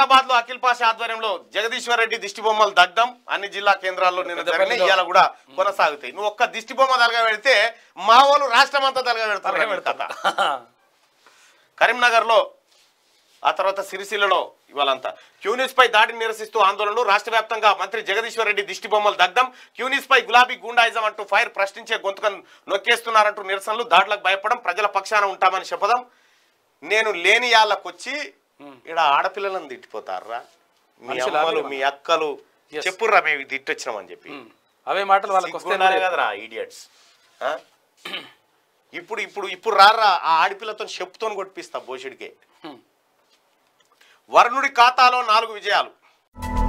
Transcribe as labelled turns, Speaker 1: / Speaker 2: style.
Speaker 1: వికారాబాద్ లో అఖిల్ పాషా ఆధ్వర్యంలో జగదీశ్వర్ రెడ్డి దిష్టి బొమ్మలు దగ్ధం అన్ని జిల్లా కేంద్రాల్లో నిన్న జరిగినాయి
Speaker 2: పెద్దపల్లిలో.
Speaker 1: ఇవాళ కూడా కొనసాగుతాయి నువ్వు ఒక్క దిష్టి బొమ్మ తలగా పెడితే మా వాళ్ళు రాష్ట్రం అంతా తలగా పెడతారు
Speaker 2: తలగా
Speaker 1: ఈ కథ కరీంనగర్ లో ఆ తర్వాత సిరిసిల్లలో ఇవాళంతా క్యూనిస్ పై దాడిని నిరసిస్తూ ఆందోళనలు రాష్ట్ర వ్యాప్తంగా మంత్రి జగదీశ్వర్ రెడ్డి దిష్టి బొమ్మలు దగ్ధం క్యూనిస్ పై గులాబీ గూండాయిజం అంటూ ఫైర్ ప్రశ్నించే గొంతుకను నొక్కేస్తున్నారంటూ నిరసనలు దాడులకు భయపడం ప్రజల పక్షాన ఉంటామని చెప్పడం నేను లేని యాళ్ళకొచ్చి ఇక్కడ ఆడపిల్లలను తిట్టిపోతారా మీ
Speaker 2: మనుషులా
Speaker 1: అమ్మలు
Speaker 2: మీరు?
Speaker 1: మీ అక్కలు
Speaker 2: Yes.
Speaker 1: చెప్పుర్రా మేము తిట్టొచ్చినామని చెప్పి
Speaker 2: ఉమ్. అవే మాటలు వాళ్ళకి వస్తే
Speaker 1: సిగ్గుండాలి కదరా ఇడియట్స్ ఇప్పుడు ఇప్పుడు ఇప్పుడు రారా ఆ ఆడిపిల్లతో చెప్పుతో కొట్టిపిస్తా బోషుడికే
Speaker 2: హ్మ్.
Speaker 1: వరుణుడి ఖాతాలో నాలుగు విజయాలు